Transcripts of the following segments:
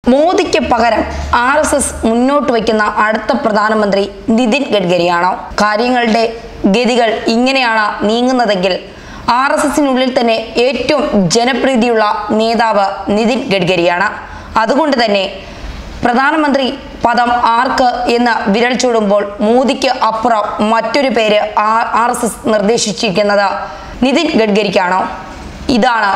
മോദിക്ക് പകരം R S S മുന്നോട്ട് വയ്ക്കുന്ന അടുത്ത പ്രധാനമന്ത്രി നിതിൻ ഗഡ്കരിയാണോ കാര്യങ്ങളുടെ ഗതികൾ ഇങ്ങനെയാണ് നീങ്ങുന്നതെങ്കിൽ ആർ എസ് എസിനുള്ളിൽ തന്നെ ഏറ്റവും ജനപ്രീതിയുള്ള നേതാവ് നിതിൻ ഗഡ്കരിയാണ് അതുകൊണ്ട് തന്നെ പ്രധാനമന്ത്രി പദം ആർക്ക് എന്ന് വിരൽ ചൂടുമ്പോൾ മോദിക്ക് അപ്പുറം മറ്റൊരു പേര് ആർ എസ് എസ് നിർദ്ദേശിച്ചിരിക്കുന്നത് നിതിൻ ഗഡ്കരിക്കാണോ ഇതാണ്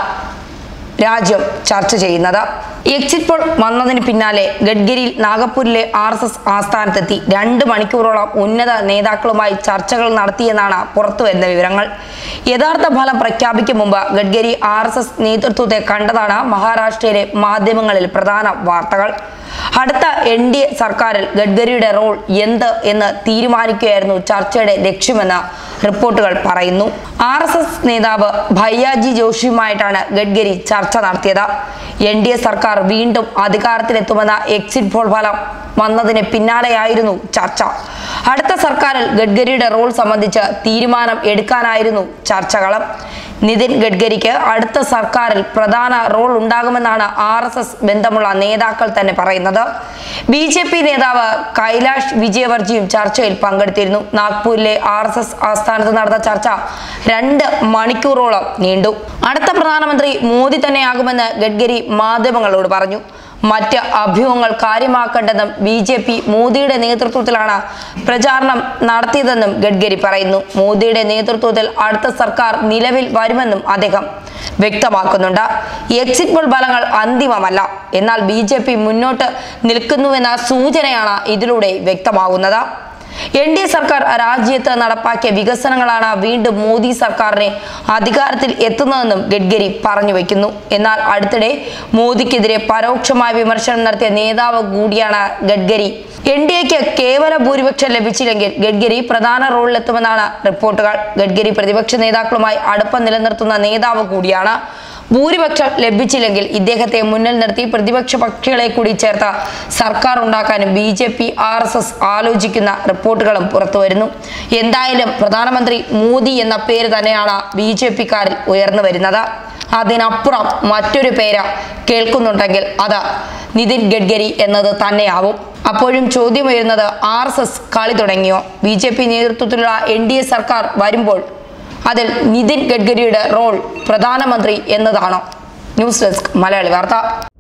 രാജ്യം ചർച്ച ചെയ്യുന്നത് എക്സിറ്റ് പോൾ വന്നതിന് പിന്നാലെ ഗഡ്കരിയിൽ നാഗപ്പൂരിലെ ആർ എസ് എസ് ആസ്ഥാനത്തെത്തി രണ്ട് മണിക്കൂറോളം ഉന്നത നേതാക്കളുമായി ചർച്ചകൾ നടത്തിയെന്നാണ് പുറത്തുവരുന്ന വിവരങ്ങൾ യഥാർത്ഥ ഫലം പ്രഖ്യാപിക്കും മുമ്പ് ഗഡ്കരി ആർ എസ് എസ് നേതൃത്വത്തെ കണ്ടതാണ് മഹാരാഷ്ട്രയിലെ മാധ്യമങ്ങളിൽ പ്രധാന വാർത്തകൾ അടുത്ത എൻ ഡി എ സർക്കാരിൽ ഗഡ്കരിയുടെ റോൾ എന്ത് എന്ന് തീരുമാനിക്കുകയായിരുന്നു ചർച്ചയുടെ ലക്ഷ്യമെന്ന് റിപ്പോർട്ടുകൾ പറയുന്നു ആർ എസ് എസ് നേതാവ് ഭയ്യാജി ജോഷിയുമായിട്ടാണ് ഗഡ്കരി ചർച്ച നടത്തിയത് എൻ ഡി എ സർക്കാർ വീണ്ടും അധികാരത്തിലെത്തുമെന്ന എക്സിറ്റ് പോൾ ഫലം വന്നതിന് പിന്നാലെയായിരുന്നു ചർച്ച അടുത്ത സർക്കാരിൽ ഗഡ്കരിയുടെ റോൾ സംബന്ധിച്ച് തീരുമാനം എടുക്കാനായിരുന്നു ചർച്ചകളും നിതിൻ ഗഡ്കരിക്ക് അടുത്ത സർക്കാരിൽ പ്രധാന റോൾ ഉണ്ടാകുമെന്നാണ് ആർ എസ് എസ് ബന്ധമുള്ള നേതാക്കൾ തന്നെ പറയുന്നത് ബി ജെ പി നേതാവ് കൈലാഷ് വിജയവർജിയും ചർച്ചയിൽ പങ്കെടുത്തിരുന്നു നാഗ്പൂരിലെ ആർ എസ് എസ് ആസ്ഥാനത്ത് നടന്ന ചർച്ച രണ്ട് മണിക്കൂറോളം നീണ്ടു അടുത്ത പ്രധാനമന്ത്രി മോദി തന്നെയാകുമെന്ന് ഗഡ്കരി മാധ്യമങ്ങളോട് പറഞ്ഞു മറ്റ് അഭ്യൂഹങ്ങൾ കാര്യമാക്കേണ്ടെന്നും ബി ജെ പി മോദിയുടെ നേതൃത്വത്തിലാണ് പ്രചാരണം നടത്തിയതെന്നും ഗഡ്കരി പറയുന്നു മോദിയുടെ നേതൃത്വത്തിൽ അടുത്ത സർക്കാർ നിലവിൽ വരുമെന്നും അദ്ദേഹം വ്യക്തമാക്കുന്നുണ്ട് എക്സിറ്റ് പോൾ ഫലങ്ങൾ അന്തിമമല്ല എന്നാൽ ബി ജെ പി മുന്നോട്ട് നിൽക്കുന്നുവെന്ന സൂചനയാണ് ഇതിലൂടെ വ്യക്തമാകുന്നത് എൻ ഡി എ സർക്കാർ രാജ്യത്ത് നടപ്പാക്കിയ വികസനങ്ങളാണ് വീണ്ടും മോദി സർക്കാരിനെ അധികാരത്തിൽ എത്തുന്നതെന്നും ഗഡ്കരി പറഞ്ഞു വയ്ക്കുന്നു എന്നാൽ അടുത്തിടെ മോദിക്കെതിരെ പരോക്ഷമായ വിമർശനം നടത്തിയ നേതാവ് കൂടിയാണ് ഗഡ്കരി എൻ ഡി എക്ക് കേവല ഭൂരിപക്ഷം ലഭിച്ചില്ലെങ്കിൽ ഗഡ്കരി പ്രധാന റോളിലെത്തുമെന്നാണ് റിപ്പോർട്ടുകൾ ഗഡ്കരി പ്രതിപക്ഷ നേതാക്കളുമായി അടുപ്പം നിലനിർത്തുന്ന നേതാവ് കൂടിയാണ് ഭൂരിപക്ഷം ലഭിച്ചില്ലെങ്കിൽ ഇദ്ദേഹത്തെ മുന്നിൽ നിർത്തി പ്രതിപക്ഷ കക്ഷികളെ കൂടി ചേർത്ത് സർക്കാർ ഉണ്ടാക്കാനും B J P R S S ആലോചിക്കുന്ന റിപ്പോർട്ടുകളും പുറത്തുവരുന്നു എന്തായാലും പ്രധാനമന്ത്രി മോദി എന്ന പേര് തന്നെയാണ് ബി ജെ പിക്കാരിൽ ഉയർന്നു വരുന്നത് അതിനപ്പുറം മറ്റൊരു പേര് കേൾക്കുന്നുണ്ടെങ്കിൽ അത് നിതിൻ ഗഡ്കരി എന്നത് തന്നെയാവും അപ്പോഴും ചോദ്യമുയരുന്നത് ആർ എസ് എസ് കളി തുടങ്ങിയോ ബി ജെ പി നേതൃത്വത്തിലുള്ള എൻ ഡി എ സർക്കാർ വരുമ്പോൾ അതിൽ നിതിൻ ഗഡ്കരിയുടെ റോൾ പ്രധാനമന്ത്രി എന്നതാണോ ന്യൂസ് ഡെസ്ക് മലയാളി വാർത്ത